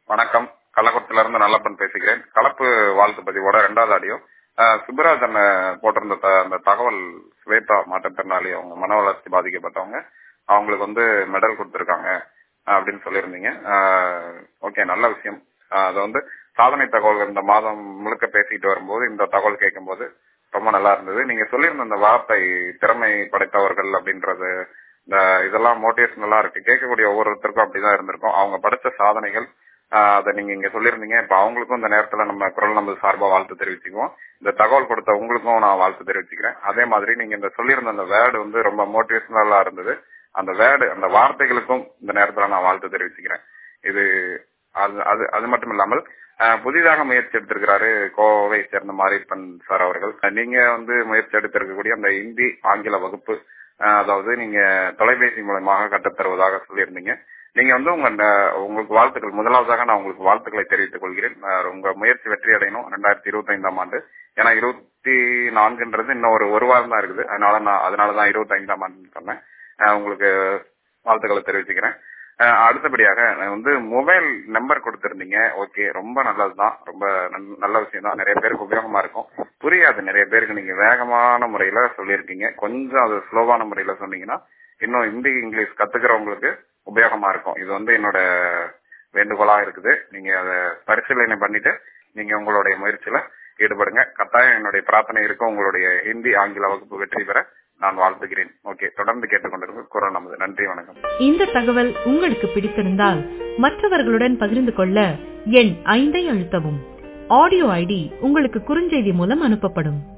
வணக்கம் கள்ளக்குளத்துல இருந்து நல்லப்பன் பேசுகிறேன் கலப்பு வாழ்த்து பதிவோட ரெண்டாவது ஆடியோ சுப்பராஜ் அண்ணன் போட்டிருந்த த- அந்த தகவல் ஸ்வேதா மாற்றுத்திறனாளி அவங்க மன வளர்ச்சி பாதிக்கப்பட்டவங்க அவங்களுக்கு வந்து மெடல் கொடுத்துருக்காங்க அப்படின்னு சொல்லியிருந்தீங்க ஓகே நல்ல விஷயம் ஆஹ் அது வந்து சாதனை தகவல் இந்த மாதம் முழுக்க பேசிக்கிட்டு வரும்போது இந்த தகவல் கேட்கும்போது ரொம்ப நல்லா இருந்தது நீங்க சொல்லியிருந்த அந்த வார்த்தை திறமை படைத்தவர்கள் அப்படின்றது இந்த இதெல்லாம் மோட்டிவேஷனலா இருக்கு கேட்கக்கூடிய ஒவ்வொருத்தருக்கும் அப்படிதான் இருந்திருக்கும் அவங்க படிச்ச சாதனைகள் ஆஹ் அதை நீங்க இங்க சொல்லியிருந்தீங்க இப்ப அவங்களுக்கும் இந்த நேரத்துல நம்ம குரல் நம்ம சார்பா வாழ்த்து தெரிவிச்சுக்குவோம் இந்த தகவல் கொடுத்த உங்களுக்கும் நான் வாழ்த்து தெரிவிச்சுக்கிறேன் அதே மாதிரி நீங்க இந்த சொல்லியிருந்த அந்த வேர்டு வந்து ரொம்ப மோட்டிவேஷனலா இருந்தது அந்த வேர்டு அந்த வார்த்தைகளுக்கும் இந்த நேரத்துல நான் வாழ்த்து தெரிவிச்சுக்கிறேன் இது அது அது அது மட்டும் இல்லாமல் ஆஹ் புதிதாக முயற்சி எடுத்திருக்கிறாரு கோவை சேர்ந்த மாரியப்பன் சார் அவர்கள் நீங்க வந்து முயற்சி எடுத்திருக்கக்கூடிய அந்த இந்தி ஆங்கில வகுப்பு ஆஹ் அதாவது நீங்க தொலைபேசி மூலமாக கற்றுத்தருவதாக சொல்லியிருந்தீங்க நீங்க வந்து உங்க ந- உங்களுக்கு வாழ்த்துக்கள் முதலாவதாக நான் உங்களுக்கு வாழ்த்துக்களை தெரிவித்துக் கொள்கிறேன் ஆஹ் உங்க முயற்சி வெற்றி அடையணும் ரெண்டாயிரத்தி இருபத்தி ஐந்தாம் ஆண்டு ஏன்னா இருபத்தி நான்குன்றது இன்னும் ஒரு ஒரு வாரம் தான் இருக்குது அதனால நான் அதனாலதான் இருபத்தி ஐந்தாம் ஆண்டு சொன்னேன் ஆஹ் உங்களுக்கு வாழ்த்துக்களை தெரிவிச்சுக்கிறேன் ஆஹ் அடுத்தபடியாக நான் வந்து மொபைல் நம்பர் கொடுத்திருந்தீங்க ஓகே ரொம்ப நல்லதுதான் ரொம்ப நல்- நல்ல விஷயம் தான் நிறைய பேருக்கு உபயோகமா இருக்கும் புரியாது நிறைய பேருக்கு நீங்க வேகமான முறையில சொல்லியிருக்கீங்க கொஞ்சம் அது ஸ்லோவான முறையில சொன்னீங்கன்னா இன்னும் ஹிந்தி இங்கிலீஷ் கத்துக்கிறவங்களுக்கு உபயோகமா இருக்கும் இது வந்து என்னோட வேண்டுகோளா இருக்குது நீங்க அதை பரிசீலனை பண்ணிட்டு நீங்க உங்களுடைய முயற்சியில ஈடுபடுங்க கட்டாயம் என்னுடைய பிரார்த்தனை இருக்கும் உங்களுடைய ஹிந்தி ஆங்கில வகுப்பு வெற்றி பெற நான் வாழ்த்துகிறேன் ஓகே தொடர்ந்து கேட்டுக்கொண்டிருங்க குரல் நமது நன்றி வணக்கம் இந்த தகவல் உங்களுக்கு பிடித்திருந்தால் மற்றவர்களுடன் பகிர்ந்து கொள்ள எண் ஐந்தை அழுத்தவும் ஆடியோ ஐடி உங்களுக்கு குறுஞ்செய்தி மூலம் அனுப்பப்படும்